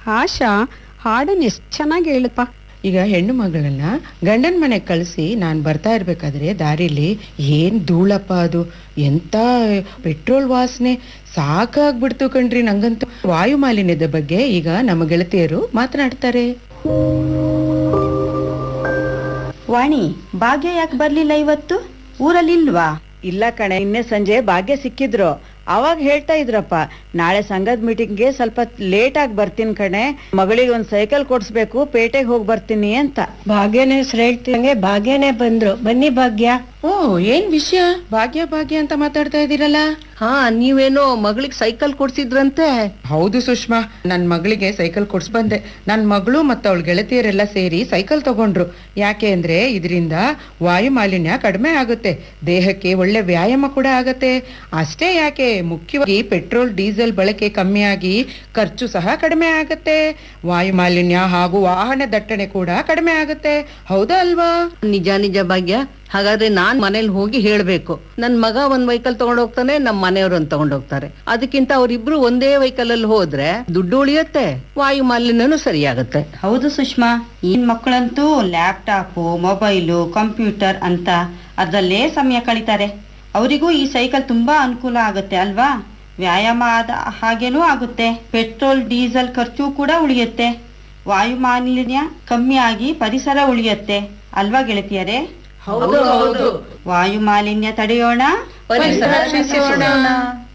ಆಶಾ ಹಾಡನ್ನ ಎಷ್ಟು ಚೆನ್ನಾಗಿ ಹೇಳಪ್ಪ ಈಗ ಹೆಣ್ಣು ಮಗಳನ್ನ ಗಂಡನ ಮನೆಗೆ ಕಳಿಸಿ ನಾನು ಬರ್ತಾ ಇರ್ಬೇಕಾದ್ರೆ ದಾರಿಲಿ ಏನ್ ಧೂಳಪ್ಪ ಅದು ಎಂತ ಪೆಟ್ರೋಲ್ ವಾಸನೆ ಸಾಕಾಗ್ಬಿಡ್ತು ಕಣ್ರಿ ನಂಗಂತೂ ವಾಯು ಮಾಲಿನ್ಯದ ಬಗ್ಗೆ ಈಗ ನಮ್ಮ ಗೆಳತಿಯರು ಮಾತನಾಡ್ತಾರೆ ವಾಣಿ ಭಾಗ್ಯ ಯಾಕೆ ಬರ್ಲಿಲ್ಲ ಇವತ್ತು ಊರಲ್ಲಿ ಇಲ್ವಾ ಇಲ್ಲ ಕಣೆ ನಿನ್ನೆ ಸಂಜೆ ಭಾಗ್ಯ ಸಿಕ್ಕಿದ್ರು ಅವಾಗ ಹೇಳ್ತಾ ಇದ್ರಪ್ಪ ನಾಳೆ ಸಂಘದ ಮೀಟಿಂಗ್ಗೆ ಸ್ವಲ್ಪ ಲೇಟ್ ಆಗಿ ಬರ್ತೀನಿ ಕಣೆ ಮಗಳಿಗೆ ಒಂದ್ ಸೈಕಲ್ ಕೊಡ್ಸ್ಬೇಕು ಪೇಟೆಗೆ ಹೋಗಿ ಬರ್ತೀನಿ ಅಂತ ಭಾಗ್ಯನ ಹೆಸರು ಹೇಳ್ತಿದಂಗೆ ಭಾಗ್ಯನೇ ಬಂದ್ರು ಬನ್ನಿ ಭಾಗ್ಯ ಓ ಏನ್ ವಿಷಯ ಭಾಗ್ಯ ಭಾಗ್ಯ ಅಂತ ಮಾತಾಡ್ತಾ ಇದ್ದೀರಲ್ಲ ಹಾ ನೀವೇನೋ ಮಗಳಿಗೆ ಸೈಕಲ್ ಕೊಡ್ಸಿದ್ರಂತೆ ಹೌದು ಸುಷ್ಮಾ ನನ್ ಮಗಳಿಗೆ ಸೈಕಲ್ ಕೊಡ್ಸ್ ಬಂದೆ ನನ್ ಮಗಳು ಮತ್ತು ಅವಳ ಗೆಳತಿಯರೆಲ್ಲ ಸೇರಿ ಸೈಕಲ್ ತಗೊಂಡ್ರು ಯಾಕೆ ಅಂದ್ರೆ ಇದರಿಂದ ವಾಯು ಮಾಲಿನ್ಯ ಕಡಿಮೆ ಆಗುತ್ತೆ ದೇಹಕ್ಕೆ ಒಳ್ಳೆ ವ್ಯಾಯಾಮ ಕೂಡ ಆಗತ್ತೆ ಅಷ್ಟೇ ಯಾಕೆ ಮುಖ್ಯವಾಗಿ ಪೆಟ್ರೋಲ್ ಡೀಸೆಲ್ ಬಳಕೆ ಕಮ್ಮಿಯಾಗಿ ಖರ್ಚು ಸಹ ಕಡಿಮೆ ಆಗತ್ತೆ ವಾಯು ಮಾಲಿನ್ಯ ಹಾಗೂ ವಾಹನ ದಟ್ಟಣೆ ಕೂಡ ಕಡಿಮೆ ಆಗತ್ತೆ ಹೌದಾ ಅಲ್ವಾ ನಿಜ ನಿಜ ಭಾಗ್ಯ ಹಾಗಾದ್ರೆ ನಾನ್ ಮನೇಲಿ ಹೋಗಿ ಹೇಳ್ಬೇಕು ನನ್ ಮಗ ಒಂದ್ ವೆಹಿಕಲ್ ತಗೊಂಡ್ ಹೋಗ್ತಾನೆ ನಮ್ ಮನೆಯವ್ರು ಒಂದ್ ತಗೊಂಡ್ ಹೋಗ್ತಾರೆ ಅದಕ್ಕಿಂತ ಅವ್ರಿಬ್ರು ಒಂದೇ ವೆಹಿಕಲ್ ಅಲ್ಲಿ ಹೋದ್ರೆ ದುಡ್ಡು ಉಳಿಯತ್ತೆ ವಾಯು ಮಾಲಿನ್ಯನೂ ಸರಿಯಾಗತ್ತೆ ಹೌದು ಸುಷ್ಮಾ ಈ ಮಕ್ಕಳಂತೂ ಲ್ಯಾಪ್ಟಾಪು ಮೊಬೈಲು ಕಂಪ್ಯೂಟರ್ ಅಂತ ಅದರಲ್ಲೇ ಸಮಯ ಕಳೀತಾರೆ ಅವರಿಗೂ ಈ ಸೈಕಲ್ ತುಂಬಾ ಅನುಕೂಲ ಆಗುತ್ತೆ ಅಲ್ವಾ ವ್ಯಾಯಾಮ ಆದ ಹಾಗೇನೂ ಆಗುತ್ತೆ ಪೆಟ್ರೋಲ್ ಡೀಸೆಲ್ ಖರ್ಚು ಕೂಡ ಉಳಿಯುತ್ತೆ ವಾಯು ಮಾಲಿನ್ಯ ಕಮ್ಮಿ ಆಗಿ ಪರಿಸರ ಉಳಿಯುತ್ತೆ ಅಲ್ವಾ ಗೆಳತಿಯರೇ ಹೌದು ಹೌದು ವಾಯು ಮಾಲಿನ್ಯ ತಡೆಯೋಣ ಪರಿಸರ ರಕ್ಷಿಸೋಣ